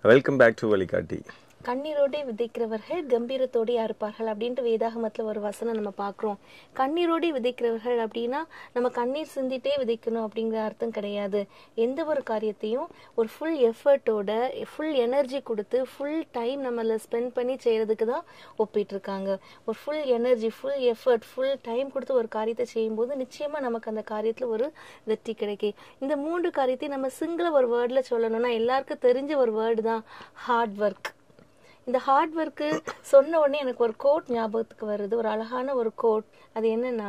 welcome back to வழிகாட்டி கண்ணீரோடே விதைக்கிறவர்கள் கம்பீரத்தோடே அறுப்பார்கள் அப்படின்ட்டு வேதாகமத்துல ஒரு வசனம் நம்ம பார்க்கிறோம் கண்ணீரோடே விதைக்கிறவர்கள் அப்படின்னா நம்ம கண்ணீர் சிந்திட்டே விதைக்கணும் அப்படிங்கிற அர்த்தம் கிடையாது எந்த ஒரு காரியத்தையும் ஒரு ஃபுல் எஃபர்ட்டோட ஃபுல் எனர்ஜி கொடுத்து ஃபுல் டைம் நம்மள ஸ்பெண்ட் பண்ணி செய்யறதுக்கு தான் ஒப்பிட்டு இருக்காங்க ஒரு full energy full effort full time கொடுத்து ஒரு காரியத்தை செய்யும்போது நிச்சயமா நமக்கு அந்த காரியத்துல ஒரு வெற்றி கிடைக்கும் இந்த மூன்று காரியத்தையும் நம்ம சிங்கிள ஒரு வேர்ட்ல சொல்லணும்னா எல்லாருக்கும் தெரிஞ்ச ஒரு வேர்டு தான் ஹார்ட் ஒர்க் இந்த ஹார்ட் ஒர்க்கு சொன்ன உடனே எனக்கு ஒரு கோட் ஞாபகத்துக்கு வருது ஒரு அழகான ஒரு கோட் அது என்னன்னா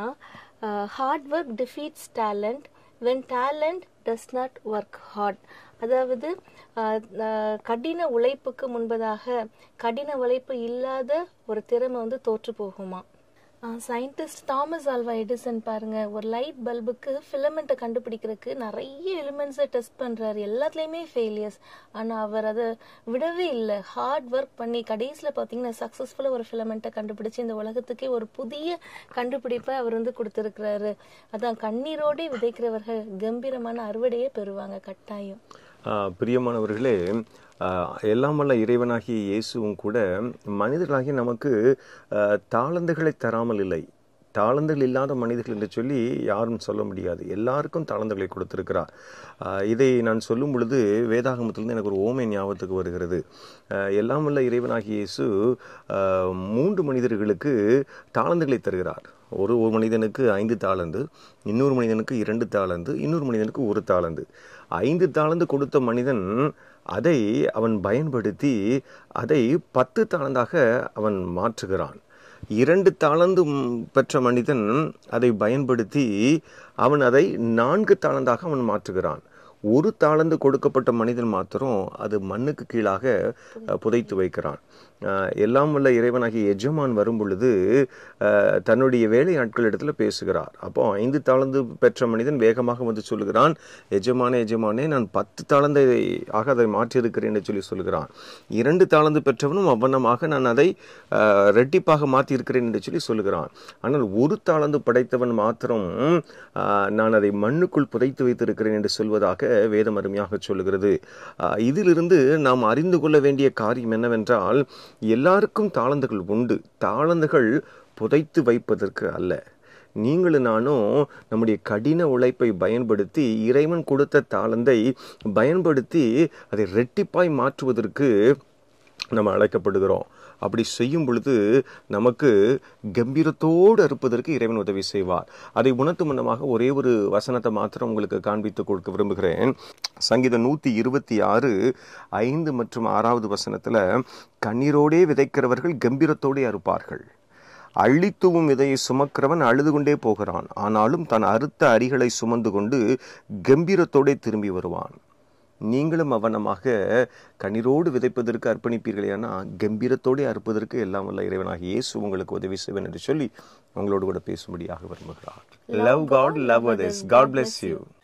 hard work defeats talent when talent does not work hard அதாவது ஆஹ், ஆஹ், கடின உழைப்புக்கு முன்பதாக கடின உழைப்பு இல்லாத ஒரு திறமை வந்து தோற்று போகுமா சயின்டிஸ்ட் தாமஸ் ஆல்வா எடிசன் பாருங்க ஒரு லைட் பல்புக்கு ஃபிலமெண்ட்டை கண்டுபிடிக்கிறதுக்கு நிறைய எலிமெண்ட்ஸை டெஸ்ட் பண்றாரு எல்லாத்துலயுமே ஃபெயிலியர்ஸ் ஆனா அவர் அதை விடவே இல்லை ஹார்ட் ஒர்க் பண்ணி கடைசியில பாத்தீங்கன்னா சக்சஸ்ஃபுல்லா ஒரு ஃபிலமெண்ட்டை கண்டுபிடிச்சு இந்த உலகத்துக்கே ஒரு புதிய கண்டுபிடிப்பை அவர் வந்து கொடுத்திருக்கிறாரு அதான் கண்ணீரோடே விதைக்கிறவர்கள் கம்பீரமான அறுவடையே பெறுவாங்க கட்டாயம் ஆஹ் பிரியமானவர்களே ஆஹ் எல்லாம் வல்ல இறைவனாகிய இயேசுவும் கூட மனிதர்களாகிய நமக்கு ஆஹ் தாளந்துகளை தராமல் இல்லை தாளந்துகள் இல்லாத மனிதர்கள் என்று சொல்லி யாரும் சொல்ல முடியாது எல்லாருக்கும் தாளந்துகளை கொடுத்திருக்கிறார் ஆஹ் இதை நான் சொல்லும் பொழுது வேதாகமத்திலிருந்து எனக்கு ஒரு ஓமை ஞாபகத்துக்கு வருகிறது ஆஹ் எல்லாம் வல்ல இறைவனாகிய இயேசு ஆஹ் மூன்று மனிதர்களுக்கு தாளந்துகளை தருகிறார் ஒரு ஒரு மனிதனுக்கு ஐந்து தாளந்து இன்னொரு மனிதனுக்கு இரண்டு தாளந்து இன்னொரு மனிதனுக்கு ஒரு தாளந்து ஐந்து தாளந்து கொடுத்த மனிதன் அதை அவன் பயன்படுத்தி அதை பத்து தாளந்தாக அவன் மாற்றுகிறான் இரண்டு தாளந்து ம், பெற்ற மனிதன் அதை பயன்படுத்தி அவன் அதை நான்கு தாளந்தாக அவன் மாற்றுகிறான் ஒரு தாளந்து கொடுக்கப்பட்ட மனிதன் மாத்திரம் அது மண்ணுக்கு கீழாக அஹ், புதைத்து வைக்கிறான் அஹ், எல்லாம் வல்ல இறைவனாகிய எஜமான் வரும் பொழுது அஹ், தன்னுடைய வேலை இடத்துல பேசுகிறார் அப்போ ஐந்து தாளந்து பெற்ற மனிதன் வேகமாக வந்து சொல்லுகிறான் எஜமானே எஜமானே நான் பத்து தாளந்தை ஆக அதை மாற்றியிருக்கிறேன் என்று சொல்லி சொல்கிறான் இரண்டு தாளந்து பெற்றவனும் அவ்வண்ணமாக நான் அதை அஹ், ரெட்டிப்பாக மாற்றியிருக்கிறேன் என்று சொல்லி சொல்லுகிறான் ஆனால் ஒரு தாளந்து படைத்தவன் மாத்திரம் அஹ், நான் அதை மண்ணுக்குள் புதைத்து வைத்திருக்கிறேன் என்று சொல்வதாக வேதம் அருமையாக சொல்லுகிறது அஹ், இதிலிருந்து நாம் அறிந்து கொள்ள வேண்டிய காரியம் என்னவென்றால் எல்லாருக்கும் தாளந்துகள் உண்டு தாளந்துகள் புதைத்து வைப்பதற்கு அல்ல நீங்களும் நானும் நம்முடைய கடின உழைப்பை பயன்படுத்தி இறைவன் கொடுத்த தாளந்தை பயன்படுத்தி அதை ரெட்டிப்பாய் மாற்றுவதற்கு நம்ம அழைக்கப்படுகிறோம் அப்படி செய்யும் பொழுது நமக்கு கம்பீரத்தோடு அறுப்பதற்கு இறைவன் உதவி செய்வார் அதை உணர்த்தும் முன்னமாக ஒரே ஒரு வசனத்தை மாத்திரம் உங்களுக்கு காண்பித்து கொடுக்க விரும்புகிறேன் சங்கீதம் நூத்தி இருபத்தி ஆறு ஐந்து மற்றும் ஆறாவது வசனத்துல கண்ணீரோடே விதைக்கிறவர்கள் கம்பீரத்தோடே அறுப்பார்கள் அள்ளித்தூவும் விதையை சுமக்கிறவன் அழுது கொண்டே போகிறான் ஆனாலும் தன் அறுத்த அரிகளை சுமந்து கொண்டு கம்பீரத்தோடே திரும்பி வருவான் நீங்களும் அவனமாக கண்ணீரோடு விதைப்பதற்கு அர்ப்பணிப்பீர்களேனா கம்பீரத்தோடே அறுப்பதற்கு எல்லாம் வல்ல இறைவனாக இயேசு உங்களுக்கு உதவி செய்வேன் என்று சொல்லி உங்களோடு கூட பேசும்படியாக விரும்புகிறார் love God love others God bless you